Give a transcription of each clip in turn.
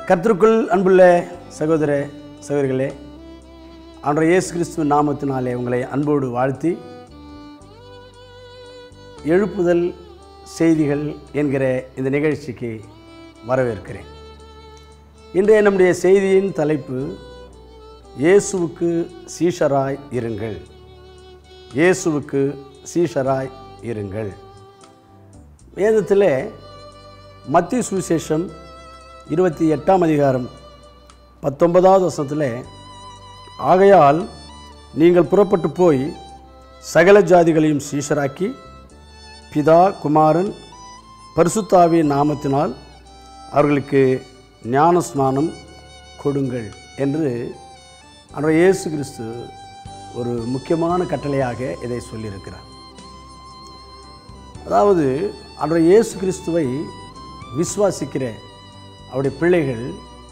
கர்த்தருக்குள் அன்புள்ள சகோதர சகோதரிகளே ஆண்டவர் இயேசு கிறிஸ்துவின் நாமத்தினாலே உங்களை அன்போடு வாழ்த்தி எழுப்புதல் செய்திகள் என்கிற இந்த நிகழ்ச்சிக்கு வரவேற்கிறேன் இன்றைய நம்முடைய செய்தியின் தலைப்பு இயேசுவுக்கு சீஷராய் இருங்கள் இயேசுவுக்கு சீஷராய் இருங்கள் வேதத்தில் மத்திய சுவிசேஷம் இருபத்தி எட்டாம் அதிகாரம் பத்தொன்பதாவது வசனத்தில் ஆகையால் நீங்கள் புறப்பட்டு போய் சகல ஜாதிகளையும் சீஷராக்கி பிதா குமாரன் பரிசுத்தாவியின் நாமத்தினால் அவர்களுக்கு ஞான ஸ்நானம் கொடுங்கள் என்று அன்றைய இயேசு கிறிஸ்து ஒரு முக்கியமான கட்டளையாக இதை சொல்லியிருக்கிறார் அதாவது அன்றைய இயேசு கிறிஸ்துவை விசுவாசிக்கிற அவருடைய பிள்ளைகள்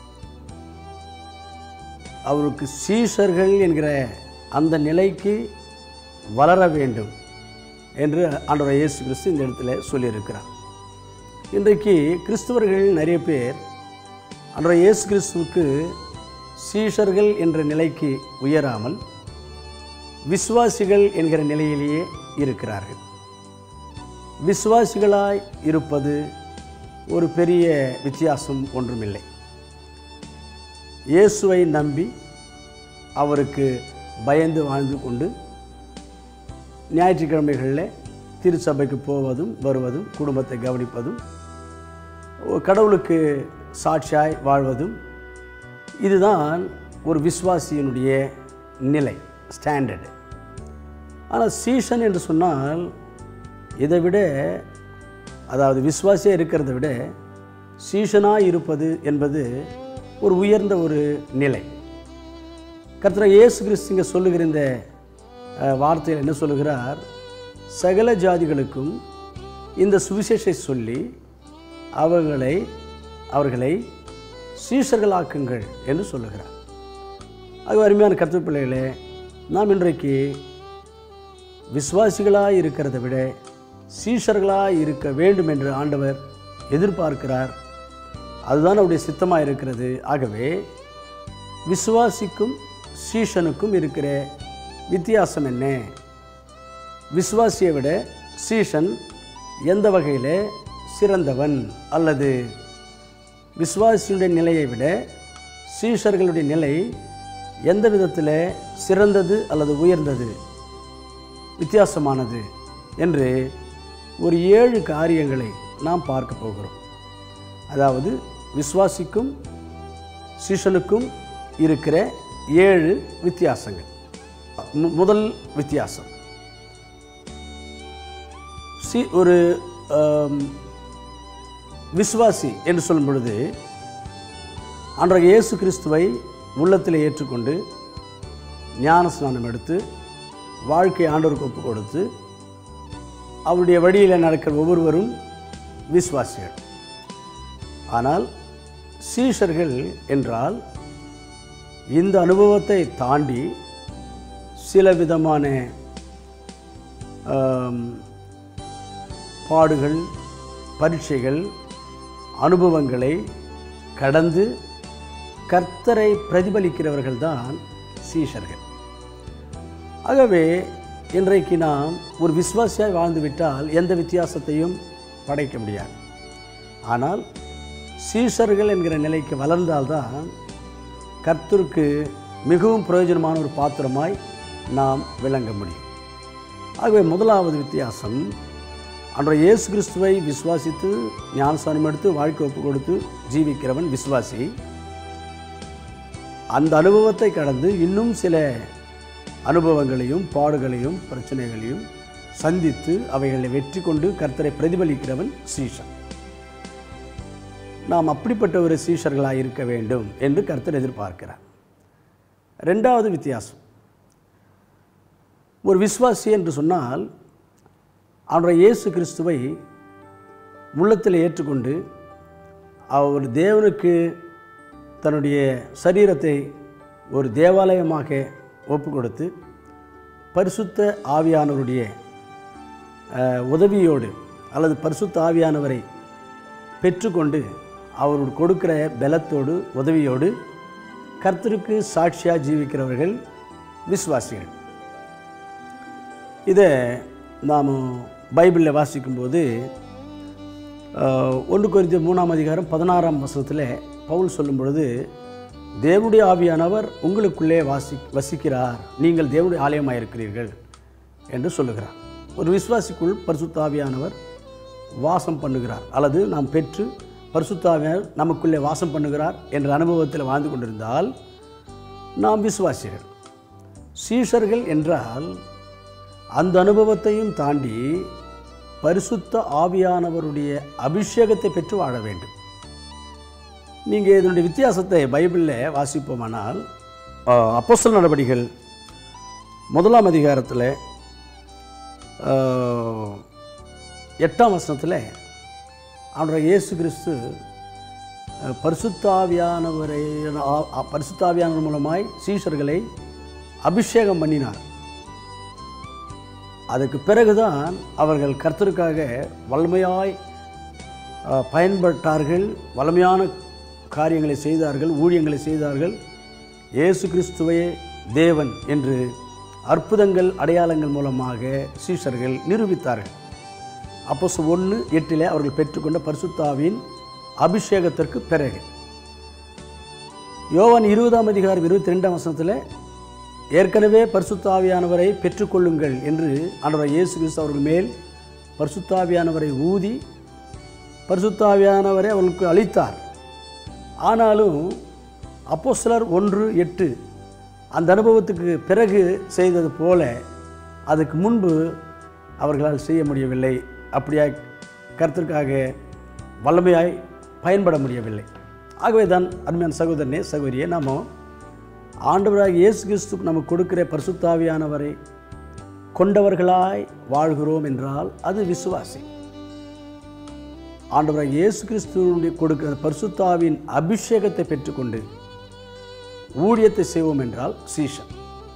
அவருக்கு சீஷர்கள் என்கிற அந்த நிலைக்கு வளர வேண்டும் என்று ஆண்டவர் இயேசு கிறிஸ்து இந்த இடத்துல சொல்லியிருக்கிறார் இன்றைக்கு கிறிஸ்தவர்கள் நிறைய பேர் ஆண்டவர் இயேசு கிறிஸ்துவுக்கு சீஷர்கள் என்ற நிலைக்கு உயராமல் விசுவாசிகள் என்கிற நிலையிலேயே இருக்கிறார்கள் விசுவாசிகளாய் இருப்பது ஒரு பெரிய வித்தியாசம் ஒன்றுமில்லை இயேசுவை நம்பி அவருக்கு பயந்து வாழ்ந்து கொண்டு ஞாயிற்றுக்கிழமைகளில் திருச்சபைக்கு போவதும் வருவதும் குடும்பத்தை கவனிப்பதும் கடவுளுக்கு சாட்சியாய் வாழ்வதும் இதுதான் ஒரு விசுவாசியினுடைய நிலை ஸ்டாண்டர்டு ஆனால் சீசன் என்று சொன்னால் இதை விட அதாவது விசுவாசியாக இருக்கிறத விட சீசனாக இருப்பது என்பது ஒரு உயர்ந்த ஒரு நிலை கர்த்தர இயேசு கிறிஸ்து இங்கே சொல்லுகிற இந்த அஹ், வார்த்தையில் என்ன சொல்லுகிறார் சகல ஜாதிகளுக்கும் இந்த சுவிசேஷை சொல்லி அவர்களை அவர்களை சீஷர்களாக்குங்கள் என்று சொல்லுகிறார் அது அருமையான கர்த்தர் பிள்ளைகளே நாம் இன்றைக்கு விசுவாசிகளாக இருக்கிறத விட சீஷர்களாக இருக்க வேண்டும் என்று ஆண்டவர் எதிர்பார்க்கிறார் அதுதான் அவருடைய சித்தமாக இருக்கிறது ஆகவே விசுவாசிக்கும் சீஷனுக்கும் இருக்கிற வித்தியாசம் என்ன விசுவாசியை விட சீஷன் எந்த வகையில் சிறந்தவன் அல்லது விசுவாசியுடைய நிலையை விட சீஷர்களுடைய நிலை எந்த விதத்தில் சிறந்தது அல்லது உயர்ந்தது வித்தியாசமானது என்று ஒரு ஏழு காரியங்களை நாம் பார்க்க போகிறோம் அதாவது விசுவாசிக்கும் சீஷனுக்கும் இருக்கிற ஏழு வித்தியாசங்கள் மு- முதல் வித்தியாசம் சி ஒரு ஆம், விசுவாசி என்று சொல்லும் பொழுது அன்றைய இயேசு கிறிஸ்துவை உள்ளத்தில் ஏற்றுக்கொண்டு ஞான ஸ்நானம் எடுத்து வாழ்க்கை ஆண்டவருக்கு ஒப்பு கொடுத்து அவருடைய வழியில் நடக்கிற ஒவ்வொருவரும் விசுவாசிகள் ஆனால் சீஷர்கள் என்றால் இந்த அனுபவத்தை தாண்டி சில விதமான ஆம், பாடுகள் பரீட்சைகள் அனுபவங்களை கடந்து கர்த்தரை பிரதிபலிக்கிறவர்கள்தான் சீஷர்கள் ஆகவே இன்றைக்கு நாம் ஒரு விசுவாசியாய் வாழ்ந்துவிட்டால் எந்த வித்தியாசத்தையும் படைக்க முடியாது ஆனால் சீஷர்கள் என்கிற நிலைக்கு வளர்ந்தால்தான் கர்த்தருக்கு மிகவும் பிரயோஜனமான ஒரு பாத்திரமாய் நாம் விளங்க முடியும் ஆகவே முதலாவது வித்தியாசம் அன்றைய இயேசு கிறிஸ்துவை விசுவாசித்து ஞானஸ்தானம் எடுத்து வாழ்க்கை ஒப்பு கொடுத்து ஜீவிக்கிறவன் விசுவாசி அந்த அனுபவத்தை கடந்து இன்னும் சில அனுபவங்களையும் பாடுகளையும் பிரச்சனைகளையும் சந்தித்து அவைகளை வெற்றி கொண்டு கர்த்தரை பிரதிபலிக்கிறவன் சீஷன் நாம் அப்படிப்பட்ட ஒரு சீஷர்களாக இருக்க வேண்டும் என்று கர்த்தர் எதிர்பார்க்கிறார் ரெண்டாவது வித்தியாசம் ஒரு விசுவாசி என்று சொன்னால் அவருடைய இயேசு கிறிஸ்துவை உள்ளத்தில் ஏற்றுக்கொண்டு அவர் தேவனுக்கு தன்னுடைய சரீரத்தை ஒரு தேவாலயமாக ஒப்பு கொடுத்து பரிசுத்த ஆவியானவருடைய அஹ், உதவியோடு அல்லது பரிசுத்த ஆவியானவரை பெற்றுக்கொண்டு அவர் கொடுக்கிற பலத்தோடு உதவியோடு கர்த்தருக்கு சாட்சியாக ஜீவிக்கிறவர்கள் விசுவாசிகள் இதை நாம் பைபிளில் வாசிக்கும்போது ஆஹ், ஒன்று குறித்த மூணாம் அதிகாரம் பதினாறாம் வசனத்தில் பவுல் சொல்லும் பொழுது தேவனுடைய ஆவியானவர் உங்களுக்குள்ளே வாசி வசிக்கிறார் நீங்கள் தேவனுடைய ஆலயமாக இருக்கிறீர்கள் என்று சொல்லுகிறார் ஒரு விசுவாசிக்குள் பரிசுத்த ஆவியானவர் வாசம் பண்ணுகிறார் அல்லது நாம் பெற்று பரிசுத்த ஆவியானவர் நமக்குள்ளே வாசம் பண்ணுகிறார் என்ற அனுபவத்தில் வாழ்ந்து கொண்டிருந்தால் நாம் விசுவாசிகள் சீஷர்கள் என்றால் அந்த அனுபவத்தையும் தாண்டி பரிசுத்த ஆவியானவருடைய அபிஷேகத்தை பெற்று வாழ வேண்டும் நீங்கள் இதனுடைய வித்தியாசத்தை பைபிளில் வாசிப்போமானால் அப்போஸ்தல நடவடிகள் முதலாம் அதிகாரத்தில் ஆஹ், எட்டாம் வசனத்தில் அவனுடைய இயேசு கிறிஸ்து அஹ், பரிசுத்தாவியானவரை ஆ- ஆ- பரிசுத்தாவியானவர் மூலமாய் சீஷர்களை அபிஷேகம் பண்ணினார் அதுக்கு பிறகுதான் அவர்கள் கர்த்தருக்காக வல்லமையாய் அஹ், பயன்பட்டார்கள் வல்லமையான காரியங்களை செய்தார்கள் ஊழியங்களை செய்தார்கள் இயேசு கிறிஸ்துவே தேவன் என்று அற்புதங்கள் அடையாளங்கள் மூலமாக சீஷர்கள் நிரூபித்தார்கள் அப்போ ஒன்று எட்டிலே அவர்கள் பெற்றுக்கொண்ட பரிசுத்தாவின் அபிஷேகத்திற்கு பிறகு யோவான் இருபதாம் அதிகாரம் இருபத்தி ரெண்டாம் வசனத்தில் ஏற்கனவே பரிசுத்தாவியானவரை பெற்றுக்கொள்ளுங்கள் என்று ஆண்டவர் இயேசு கிறிஸ்து அவர்கள் மேல் பரிசுத்தாவியானவரை ஊதி பரிசுத்தாவியானவரை அவர்களுக்கு அளித்தார் ஆனாலும் அப்போஸ்தலர் ஒன்று எட்டு அந்த அனுபவத்துக்கு பிறகு செய்தது போல அதுக்கு முன்பு அவர்களால் செய்ய முடியவில்லை அப்படியாய் கருத்திற்காக வல்லமையாய் பயன்பட முடியவில்லை ஆகவே தான் அருமையான சகோதரனே சகோதரியே நாம ஆண்டவராக இயேசு கிறிஸ்து நமக்கு கொடுக்கிற பரிசுத்தாவியானவரை கொண்டவர்களாய் வாழ்கிறோம் என்றால் அது விசுவாசி ஆண்டவராக இயேசு கிறிஸ்துவனுடைய கொடுக்கிற பரிசுத்தாவின் அபிஷேகத்தை பெற்றுக்கொண்டு ஊழியத்தை செய்வோம் என்றால் சீஷன்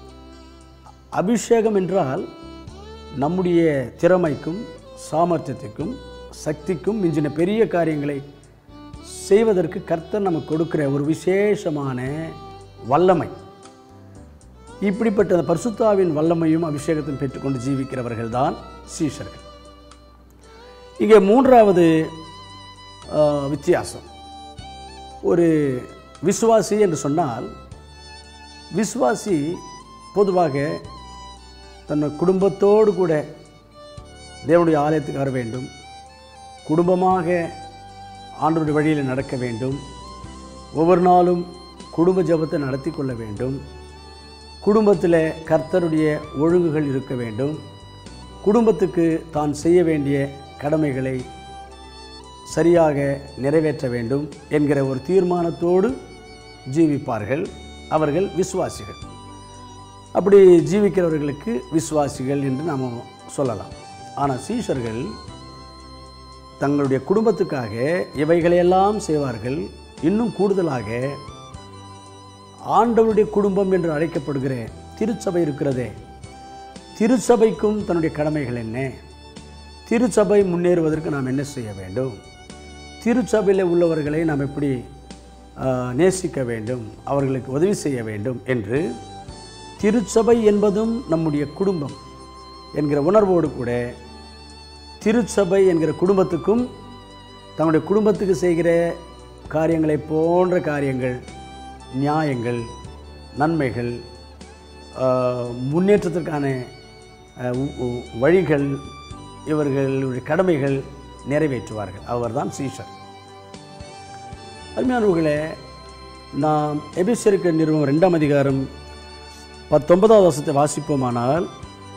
அபிஷேகம் என்றால் நம்முடைய திறமைக்கும் சாமர்த்தியத்துக்கும் சக்திக்கும் மிஞ்சின பெரிய காரியங்களை செய்வதற்கு கர்த்தர் நமக்கு கொடுக்கிற ஒரு விசேஷமான வல்லமை இப்படிப்பட்ட அந்த பரிசுத்தாவின் வல்லமையும் அபிஷேகத்தையும் பெற்றுக்கொண்டு ஜீவிக்கிறவர்கள் தான் சீஷர்கள் இங்கே மூன்றாவது ஆ, வித்தியாசம் ஒரு விசுவாசி என்று சொன்னால் விசுவாசி பொதுவாக தன் குடும்பத்தோடு கூட தேவனுடைய ஆலயத்துக்கு வர வேண்டும் குடும்பமாக ஆண்டவருடைய வழியில் நடக்க வேண்டும் ஒவ்வொரு நாளும் குடும்ப ஜெபத்தை நடத்தி கொள்ள வேண்டும் குடும்பத்தில் கர்த்தருடைய ஒழுங்குகள் இருக்க வேண்டும் குடும்பத்துக்கு தான் செய்ய வேண்டிய கடமைகளை சரியாக நிறைவேற்ற வேண்டும் என்கிற ஒரு தீர்மானத்தோடு ஜீவிப்பார்கள் அவர்கள் விசுவாசிகள் அப்படி ஜீவிக்கிறவர்களுக்கு விசுவாசிகள் என்று நாம் சொல்லலாம் ஆனால் சீஷர்கள் தங்களுடைய குடும்பத்துக்காக இவைகளையெல்லாம் செய்வார்கள் இன்னும் கூடுதலாக ஆண்டவருடைய குடும்பம் என்று அழைக்கப்படுகிற திருச்சபை இருக்கிறதே திருச்சபைக்கும் தன்னுடைய கடமைகள் என்ன திருச்சபை முன்னேறுவதற்கு நாம் என்ன செய்ய வேண்டும் திருச்சபையில் உள்ளவர்களை நாம் எப்படி ஆ, நேசிக்க வேண்டும் அவர்களுக்கு உதவி செய்ய வேண்டும் என்று திருச்சபை என்பதும் நம்முடைய குடும்பம் என்கிற உணர்வோடு கூட திருச்சபை என்கிற குடும்பத்துக்கும் தன்னுடைய குடும்பத்துக்கு செய்கிற காரியங்களை போன்ற காரியங்கள் நியாயங்கள் நன்மைகள் ஆஹ், முன்னேற்றத்திற்கான ஆஹ், உ- உ- வழிகள் இவர்களுடைய கடமைகள் நிறைவேற்றுவார்கள் அவர்தான் சீஷர் அருமையானவர்களே நாம் எபிசருக்கு நிறுவனம் ரெண்டாம் அதிகாரம் பத்தொன்பதாவது வருஷத்தை வாசிப்போமானால்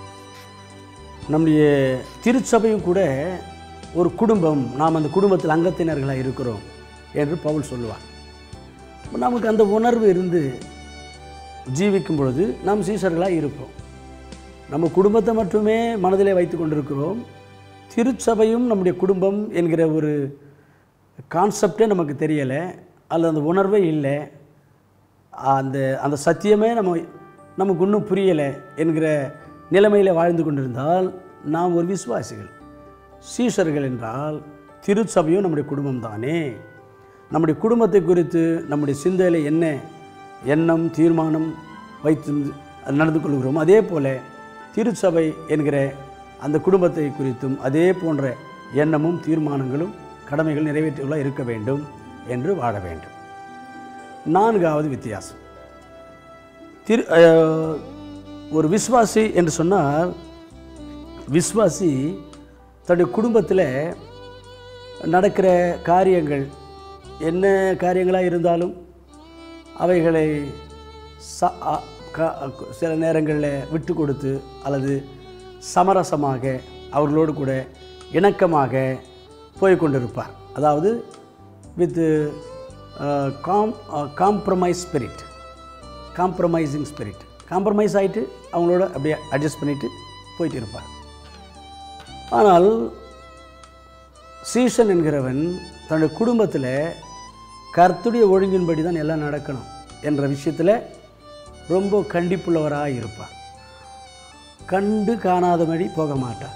நம்முடைய திருச்சபையும் கூட ஒரு குடும்பம் நாம் அந்த குடும்பத்தில் அங்கத்தினர்களாக இருக்கிறோம் என்று பவுல் சொல்லுவார் நமக்கு அந்த உணர்வு இருந்து ஜீவிக்கும் பொழுது நாம் சீசர்களாக இருப்போம் நம்ம குடும்பத்தை மட்டுமே மனதிலே வைத்து கொண்டிருக்கிறோம் திருச்சபையும் நம்முடைய குடும்பம் என்கிற ஒரு கான்செப்டே நமக்கு தெரியலை அல்லது அந்த உணர்வே இல்லை அந்த அந்த சத்தியமே நம்ம நமக்கு இன்னும் புரியலை என்கிற நிலைமையில் வாழ்ந்து கொண்டிருந்தால் நாம் ஒரு விசுவாசிகள் சீஷர்கள் என்றால் திருச்சபையும் நம்முடைய குடும்பம் தானே நம்முடைய குடும்பத்தை குறித்து நம்முடைய சிந்தையில் என்ன எண்ணம் தீர்மானம் வைத்து நடந்து கொள்கிறோம் அதே போல திருச்சபை என்கிற அந்த குடும்பத்தை குறித்தும் அதே போன்ற எண்ணமும் தீர்மானங்களும் கடமைகள் நிறைவேற்றியுள்ள இருக்க வேண்டும் என்று வாழ வேண்டும் நான்காவது வித்தியாசம் திரு அஹ், ஒரு விஸ்வாசி என்று சொன்னால் விஸ்வாசி தன்னுடைய குடும்பத்தில் நடக்கிற காரியங்கள் என்ன காரியங்களாக இருந்தாலும் அவைகளை ச அ- க- சில நேரங்களில் விட்டு கொடுத்து அல்லது சமரசமாக அவர்களோடு கூட இணக்கமாக போய் கொண்டிருப்பார் அதாவது with com compromise spirit compromising spirit compromise ஆகிட்டு அவங்களோட அப்படியே அட்ஜஸ்ட் பண்ணிட்டு போயிட்டு இருப்பார் ஆனால் சீசன் என்கிறவன் தன்னுடைய குடும்பத்தில் கர்த்துடைய ஒழுங்கின்படி தான் எல்லாம் நடக்கணும் என்ற விஷயத்தில் ரொம்ப கண்டிப்புள்ளவராக இருப்பார் கண்டு காணாதபடி போக மாட்டார்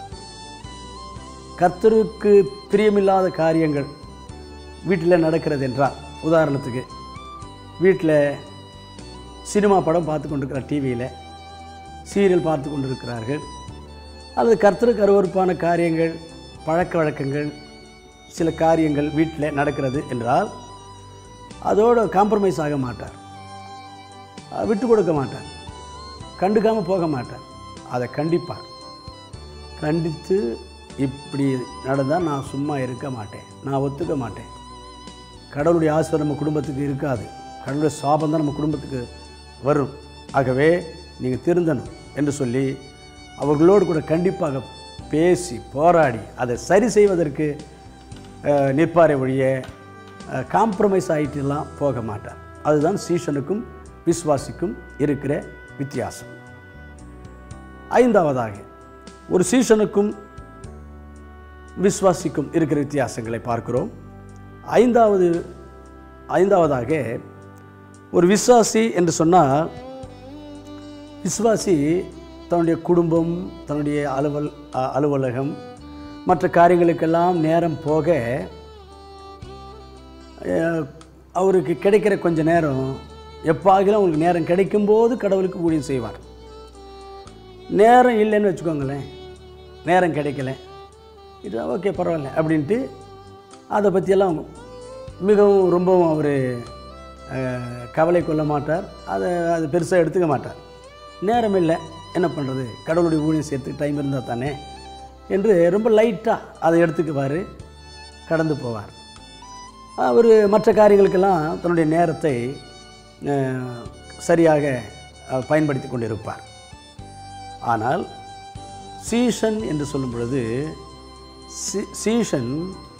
கர்த்தருக்கு பிரியமில்லாத காரியங்கள் வீட்டில் நடக்கிறது என்றால் உதாரணத்துக்கு வீட்டில் சினிமா படம் பார்த்து கொண்டிருக்கிறார் டிவியில் சீரியல் பார்த்து கொண்டிருக்கிறார்கள் அல்லது கர்த்தருக்கு அருவருப்பான காரியங்கள் பழக்க வழக்கங்கள் சில காரியங்கள் வீட்டில் நடக்கிறது என்றால் அதோடு காம்ப்ரமைஸ் ஆக மாட்டார் அஹ் விட்டு கொடுக்க மாட்டார் கண்டுக்காமல் போக மாட்டார் அதை கண்டிப்பார் கண்டித்து இப்படி நடந்தால் நான் சும்மா இருக்க மாட்டேன் நான் ஒத்துக்க மாட்டேன் கடவுளுடைய ஆசீர்வாதம் நம்ம குடும்பத்துக்கு இருக்காது கடவுளுடைய சாபம் தான் நம்ம குடும்பத்துக்கு வரும் ஆகவே நீங்கள் திருந்தணும் என்று சொல்லி அவர்களோடு கூட கண்டிப்பாக பேசி போராடி அதை சரி செய்வதற்கு அஹ், நிற்பாரே ஒழிய காம்ப்ரமைஸ் ஆகிட்டுலாம் போக மாட்டார் அதுதான் சீஷனுக்கும் விசுவாசிக்கும் இருக்கிற வித்தியாசம் ஐந்தாவதாக ஒரு சீஷனுக்கும் விசுவாசிக்கும் இருக்கிற வித்தியாசங்களை பார்க்கிறோம் ஐந்தாவது ஐந்தாவதாக ஒரு விசுவாசி என்று சொன்னால் விசுவாசி தன்னுடைய குடும்பம் தன்னுடைய அலுவல் அ- அலுவலகம் மற்ற காரியங்களுக்கெல்லாம் நேரம் போக அஹ், அவருக்கு கிடைக்கிற கொஞ்ச நேரம் எப்பாகிலும் அவங்களுக்கு நேரம் கிடைக்கும்போது கடவுளுக்கு ஊழியம் செய்வார் நேரம் இல்லைன்னு வச்சுக்கோங்களேன் நேரம் கிடைக்கல இது ஓகே பரவாயில்ல அப்படின்ட்டு அதை பற்றியெல்லாம் மிகவும் ரொம்பவும் அவர் கவலை கொள்ள மாட்டார் அதை அது பெருசாக எடுத்துக்க மாட்டார் நேரம் இல்லை என்ன பண்ணுறது கடவுளுடைய ஊழியம் செய்யறதுக்கு டைம் இருந்தால் தானே என்று ரொம்ப லைட்டாக அதை எடுத்துக்குவார் கடந்து போவார் அவர் மற்ற காரியங்களுக்கெல்லாம் தன்னுடைய நேரத்தை அஹ், சரியாக அஹ், பயன்படுத்தி கொண்டிருப்பார் ஆனால் சீஷன் என்று சொல்லும் பொழுது சீ- சீஷன்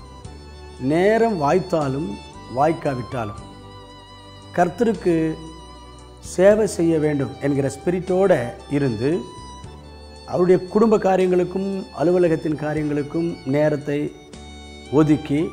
நேரம் வாய்த்தாலும் வாய்க்காவிட்டாலும் கர்த்தருக்கு சேவை செய்ய வேண்டும் என்கிற ஸ்பிரிட்டோடு இருந்து அவருடைய குடும்ப காரியங்களுக்கும் அலுவலகத்தின் காரியங்களுக்கும் நேரத்தை ஒதுக்கி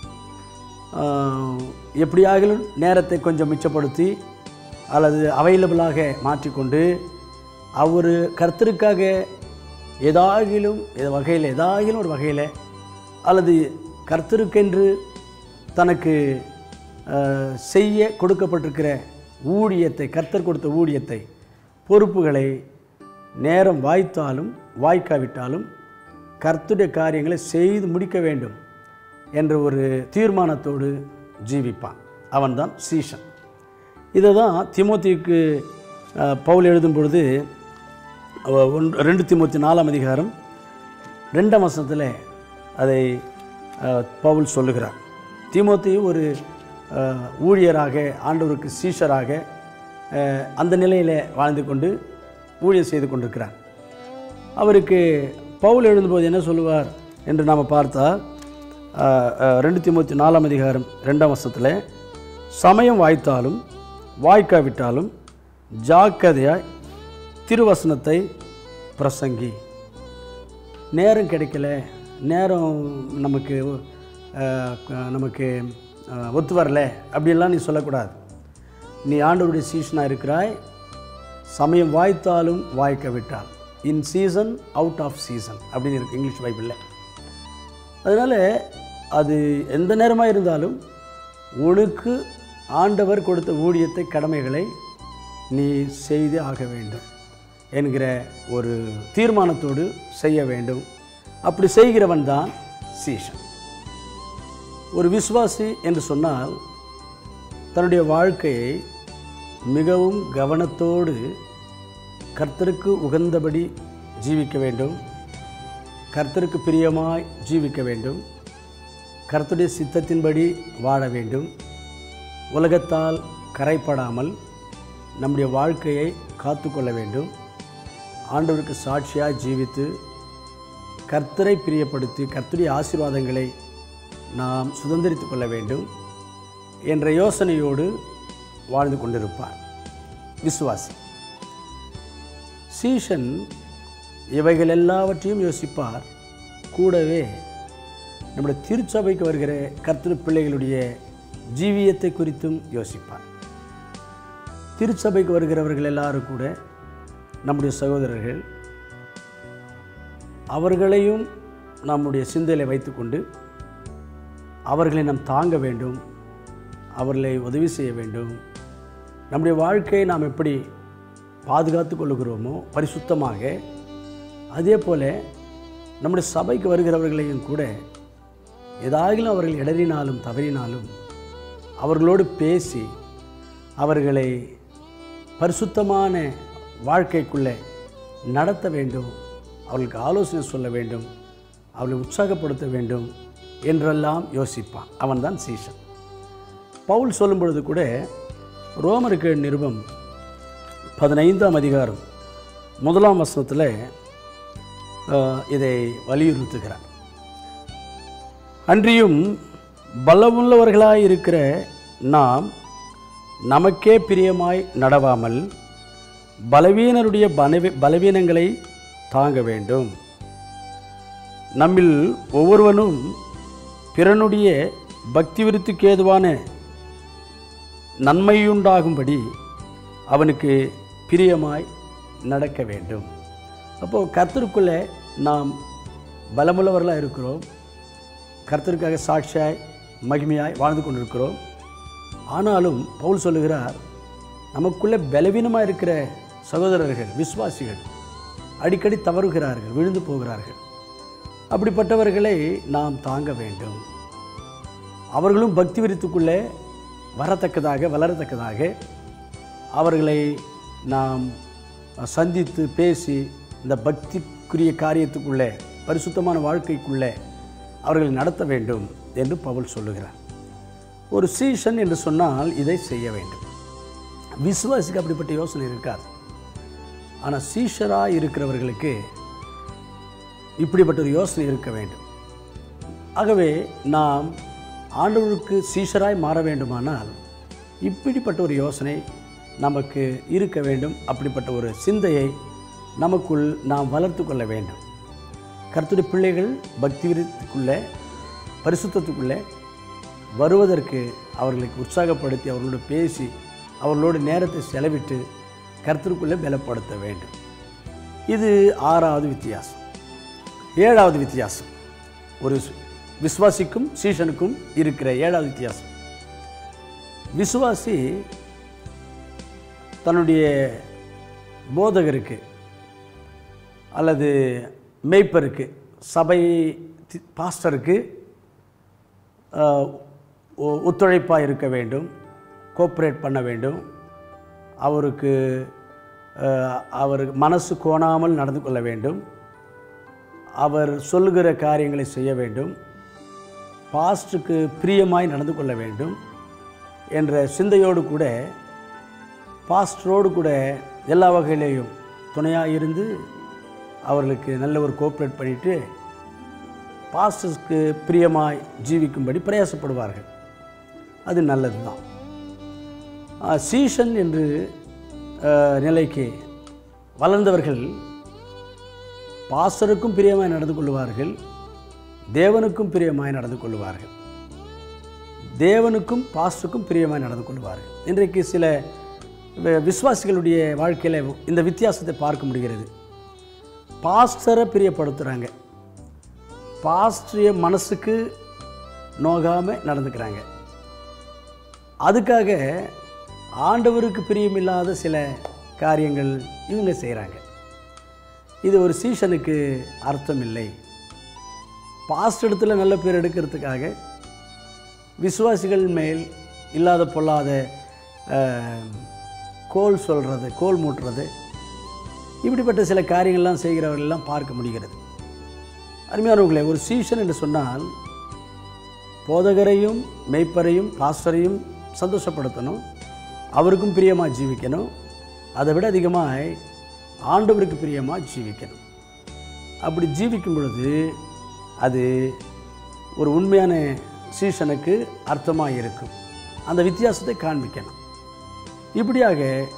ஆஹ், எப்படியாகிலும் நேரத்தை கொஞ்சம் மிச்சப்படுத்தி அல்லது அவைலபிளாக மாற்றிக்கொண்டு அவர் கர்த்தருக்காக ஏதாகிலும் எத வகையில் ஏதாகிலும் ஒரு வகையில் அல்லது கர்த்தருக்கென்று தனக்கு ஆஹ், செய்ய கொடுக்கப்பட்டிருக்கிற ஊழியத்தை கர்த்தர் கொடுத்த ஊழியத்தை பொறுப்புகளை நேரம் வாய்த்தாலும் வாய்க்காவிட்டாலும் கர்த்தருடைய காரியங்களை செய்து முடிக்க வேண்டும் என்ற ஒரு தீர்மானத்தோடு ஜீவிப்பான் அவன்தான் சீஷன் இதை தான் திமோத்திக்கு அஹ், பவுல் எழுதும் பொழுது அவ- ஒன்று ரெண்டு திமோத்தி நாலாம் அதிகாரம் ரெண்டாம் வசனத்தில் அதை அஹ், பவுல் சொல்லுகிறார் தீமோத்தி ஒரு அஹ், ஊழியராக ஆண்டவருக்கு சீஷராக அஹ், அந்த நிலையில் வாழ்ந்து கொண்டு ஊழியம் செய்து கொண்டிருக்கிறார் அவருக்கு பவுல் எழுதும்போது என்ன சொல்லுவார் என்று நாம் பார்த்தா அஹ், அஹ், ரெண்டு திமுத்தி நாலாம் அதிகாரம் ரெண்டாம் வருஷத்தில் சமயம் வாய்த்தாலும் வாய்க்காவிட்டாலும் ஜாக்கிரதையாய் திருவசனத்தை பிரசங்கி நேரம் கிடைக்கல நேரம் நமக்கு அஹ், க- நமக்கு அஹ், ஒத்து வரல அப்படின்லாம் நீ சொல்லக்கூடாது நீ ஆண்டவருடைய சீசனாக இருக்கிறாய் சமயம் வாய்த்தாலும் வாய்க்க விட்டால் in season out of season அப்படின்னு இருக்கு இங்கிலீஷ் பைபிளில் அதனால் அது எந்த நேரமாக இருந்தாலும் உனக்கு ஆண்டவர் கொடுத்த ஊழியத்தை கடமைகளை நீ செய்து ஆக வேண்டும் என்கிற ஒரு தீர்மானத்தோடு செய்ய வேண்டும் அப்படி செய்கிறவன் தான் சீஷன் ஒரு விசுவாசி என்று சொன்னால் தன்னுடைய வாழ்க்கையை மிகவும் கவனத்தோடு கர்த்தருக்கு உகந்தபடி ஜீவிக்க வேண்டும் கர்த்தருக்கு பிரியமாய் ஜீவிக்க வேண்டும் கர்த்தருடைய சித்தத்தின்படி வாழ வேண்டும் உலகத்தால் கரைப்படாமல் நம்முடைய வாழ்க்கையை காத்துக்கொள்ள வேண்டும் ஆண்டவருக்கு சாட்சியாக ஜீவித்து கர்த்தரை பிரியப்படுத்தி கர்த்தருடைய ஆசீர்வாதங்களை நாம் சுதந்திரித்து கொள்ள வேண்டும் என்ற யோசனையோடு வாழ்ந்து கொண்டிருப்பார் விசுவாசி சீஷன் இவைகள் எல்லாவற்றையும் யோசிப்பார் கூடவே நம்முடைய திருச்சபைக்கு வருகிற கர்த்தர் பிள்ளைகளுடைய ஜீவியத்தை குறித்தும் யோசிப்பார் திருச்சபைக்கு வருகிறவர்கள் எல்லாரும் கூட நம்முடைய சகோதரர்கள் அவர்களையும் நம்முடைய சிந்தையில் வைத்துக்கொண்டு அவர்களை நாம் தாங்க வேண்டும் அவர்களை உதவி செய்ய வேண்டும் நம்முடைய வாழ்க்கையை நாம் எப்படி பாதுகாத்து கொள்ளுகிறோமோ பரிசுத்தமாக அதே போல் நம்முடைய சபைக்கு வருகிறவர்களையும் கூட ஏதாகிலும் அவர்கள் இடறினாலும் தவறினாலும் அவர்களோடு பேசி அவர்களை பரிசுத்தமான வாழ்க்கைக்குள்ளே நடத்த வேண்டும் அவர்களுக்கு ஆலோசனை சொல்ல வேண்டும் அவர்களை உற்சாகப்படுத்த வேண்டும் என்றெல்லாம் யோசிப்பான் அவன்தான் சீசன் பவுல் சொல்லும் பொழுது கூட ரோமருக்கு நிருபம் பதினைந்தாம் அதிகாரம் முதலாம் வசனத்தில் அஹ், இதை வலியுறுத்துகிறார் அன்றியும் பலமுள்ளவர்களாய் இருக்கிற நாம் நமக்கே பிரியமாய் நடவாமல் பலவீனருடைய பலவீ பலவீனங்களை தாங்க வேண்டும் நம்மில் ஒவ்வொருவனும் பிறனுடைய பக்தி விருத்திக்கு ஏதுவான நன்மையுண்டாகும்படி அவனுக்கு பிரியமாய் நடக்க வேண்டும் அப்போது கர்த்தருக்குள்ளே நாம் பலமுள்ளவர்களாக இருக்கிறோம் கர்த்தருக்காக சாட்சியாய் மகிமையாய் வாழ்ந்து கொண்டிருக்கிறோம் ஆனாலும் பவுல் சொல்லுகிறார் நமக்குள்ளே பலவீனமாக இருக்கிற சகோதரர்கள் விசுவாசிகள் அடிக்கடி தவறுகிறார்கள் விழுந்து போகிறார்கள் அப்படிப்பட்டவர்களை நாம் தாங்க வேண்டும் அவர்களும் பக்தி விருத்துக்குள்ளே வரத்தக்கதாக வளரத்தக்கதாக அவர்களை நாம் சந்தித்து பேசி இந்த பக்திக்குரிய காரியத்துக்குள்ளே பரிசுத்தமான வாழ்க்கைக்குள்ளே அவர்களை நடத்த வேண்டும் என்று பவுல் சொல்லுகிறார் ஒரு சீசன் என்று சொன்னால் இதை செய்ய வேண்டும் விசுவாசிக்கு அப்படிப்பட்ட யோசனை இருக்காது ஆனால் சீஷராக இருக்கிறவர்களுக்கு இப்படிப்பட்ட ஒரு யோசனை இருக்க வேண்டும் ஆகவே நாம் ஆண்டவருக்கு சீஷராய் மாற வேண்டுமானால் இப்படிப்பட்ட ஒரு யோசனை நமக்கு இருக்க வேண்டும் அப்படிப்பட்ட ஒரு சிந்தையை நமக்குள் நாம் வளர்த்து கொள்ள வேண்டும் கர்த்தருடைய பிள்ளைகள் பக்தி விருத்துக்குள்ளே பரிசுத்தத்துக்குள்ளே வருவதற்கு அவர்களுக்கு உற்சாகப்படுத்தி அவர்களோடு பேசி அவர்களோடு நேரத்தை செலவிட்டு கர்த்தருக்குள்ளே பலப்படுத்த வேண்டும் இது ஆறாவது வித்தியாசம் ஏழாவது வித்தியாசம் ஒரு விசுவாசிக்கும் சீஷனுக்கும் இருக்கிற ஏழாவது வித்தியாசம் விசுவாசி தன்னுடைய போதகருக்கு அல்லது மெய்ப்பருக்கு சபை தி- பாஸ்டருக்கு ஒத்துழைப்பாக இருக்க வேண்டும் கோஆப்ரேட் பண்ண வேண்டும் அவருக்கு அஹ், அவர் மனசு கோணாமல் நடந்து கொள்ள வேண்டும் அவர் சொல்லுகிற காரியங்களை செய்ய வேண்டும் பாஸ்டுக்கு பிரியமாய் நடந்து கொள்ள வேண்டும் என்ற சிந்தையோடு கூட பாஸ்டரோடு கூட எல்லா வகையிலேயும் துணையாக இருந்து அவர்களுக்கு நல்ல ஒரு கோஆப்ரேட் பண்ணிட்டு பாஸ்டர்ஸ்க்கு பிரியமாய் ஜீவிக்கும்படி பிரயாசப்படுவார்கள் அது நல்லது தான் சீசன் என்று அஹ், நிலைக்கு வளர்ந்தவர்கள் பாஸ்டருக்கும் பிரியமாய் நடந்து கொள்வார்கள் தேவனுக்கும் பிரியமாய் நடந்து கொள்வார்கள் தேவனுக்கும் பாஸ்டருக்கும் பிரியமாய் நடந்து கொள்வார்கள் இன்றைக்கு சில வி- விசுவாசிகளுடைய வாழ்க்கையில் இந்த வித்தியாசத்தை பார்க்க முடிகிறது பாஸ்டரை பிரியப்படுத்துகிறாங்க பாஸ்டரிய மனசுக்கு நோகாமல் நடந்துக்கிறாங்க அதுக்காக ஆண்டவருக்கு பிரியமில்லாத சில காரியங்கள் இவங்க செய்கிறாங்க இது ஒரு சீசனுக்கு அர்த்தம் இல்லை பாஸ்ட் இடத்துல நல்ல பேர் எடுக்கிறதுக்காக விசுவாசிகள் மேல் இல்லாத பொல்லாத அஹ், கோல் சொல்கிறது கோல் மூட்டுறது இப்படிப்பட்ட சில காரியங்கள்லாம் செய்கிறவர்களெல்லாம் பார்க்க முடிகிறது அருமையானவர்களே ஒரு சீசன் என்று சொன்னால் போதகரையும் மெய்ப்பரையும் பாஸ்டரையும் சந்தோஷப்படுத்தணும் அவருக்கும் பிரியமாக ஜீவிக்கணும் அதை விட அதிகமாக ஆண்டவருக்கு பிரியமாக ஜீவிக்கணும் அப்படி ஜீவிக்கும் பொழுது அது ஒரு உண்மையான சீசனுக்கு அர்த்தமாக இருக்கும் அந்த வித்தியாசத்தை காண்பிக்கணும் இப்படியாக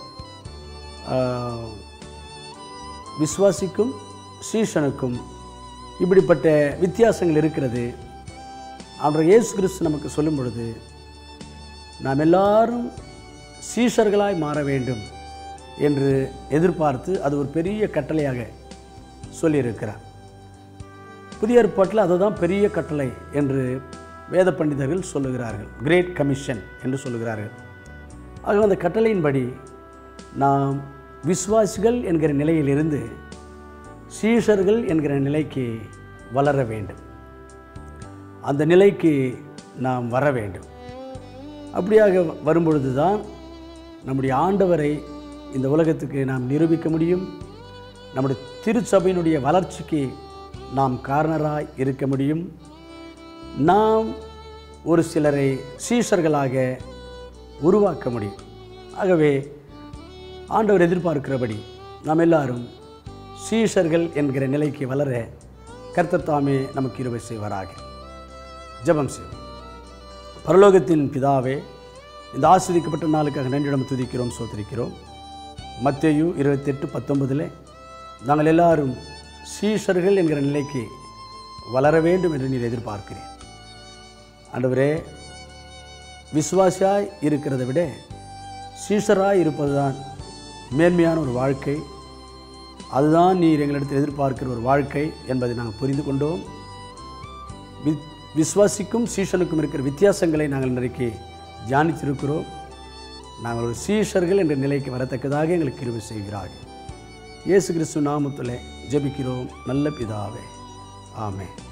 ஆஹ், விசுவாசிக்கும் சீசனுக்கும் இப்படிப்பட்ட வித்தியாசங்கள் இருக்கிறது அவர் இயேசு கிறிஸ்து நமக்கு சொல்லும் பொழுது நாம் எல்லாரும் சீஷர்களாய் மாற வேண்டும் என்று எதிர்பார்த்து அது ஒரு பெரிய கட்டளையாக சொல்லியிருக்கிறார் புதிய ஏற்பாட்டில் அதை தான் பெரிய கட்டளை என்று வேத பண்டிதர்கள் சொல்லுகிறார்கள் கிரேட் கமிஷன் என்று சொல்லுகிறார்கள் ஆக அந்த கட்டளையின்படி நாம் விசுவாசிகள் என்கிற நிலையிலிருந்து சீஷர்கள் என்கிற நிலைக்கு வளர வேண்டும் அந்த நிலைக்கு நாம் வர வேண்டும் அப்படியாக வரும்பொழுது தான் நம்முடைய ஆண்டவரை இந்த உலகத்துக்கு நாம் நிரூபிக்க முடியும் நம்முடைய திருச்சபையினுடைய வளர்ச்சிக்கு நாம் காரணராய் இருக்க முடியும் நாம் ஒரு சிலரை சீஷர்களாக உருவாக்க முடியும் ஆகவே ஆண்டவர் எதிர்பார்க்கிறபடி நாம் எல்லாரும் சீஷர்கள் என்கிற நிலைக்கு வளர கர்த்தர் தாமே நமக்கு இருவை செய்வாராக ஜெபம் செய்வோம் பரலோகத்தின் பிதாவே இந்த ஆஸ்வதிக்கப்பட்ட நாளுக்காக நன்றிடம் துதிக்கிறோம் சோதரிக்கிறோம் மத்தேயு இருபத்தெட்டு பத்தொன்பதில் நாங்கள் எல்லாரும் சீஷர்கள் என்கிற நிலைக்கு வளர வேண்டும் என்று நீர் எதிர்பார்க்கிறேன் ஆண்டவரே விசுவாசியாய் இருக்கிறதை விட சீஷராய் இருப்பதுதான் மேன்மையான ஒரு வாழ்க்கை அதுதான் நீர் எங்களிடத்தில் எதிர்பார்க்கிற ஒரு வாழ்க்கை என்பதை நாங்கள் புரிந்து கொண்டோம் வி- விசுவாசிக்கும் சீஷனுக்கும் இருக்கிற வித்தியாசங்களை நாங்கள் இன்றைக்கு தியானித்திருக்கிறோம் நாங்கள் ஒரு சீஷர்கள் என்ற நிலைக்கு வரத்தக்கதாக எங்களுக்கு கிருபை செய்கிறார்கள் இயேசு கிறிஸ்து நாமத்தில் ஜெபிக்கிறோம் நல்ல பிதாவே ஆமென்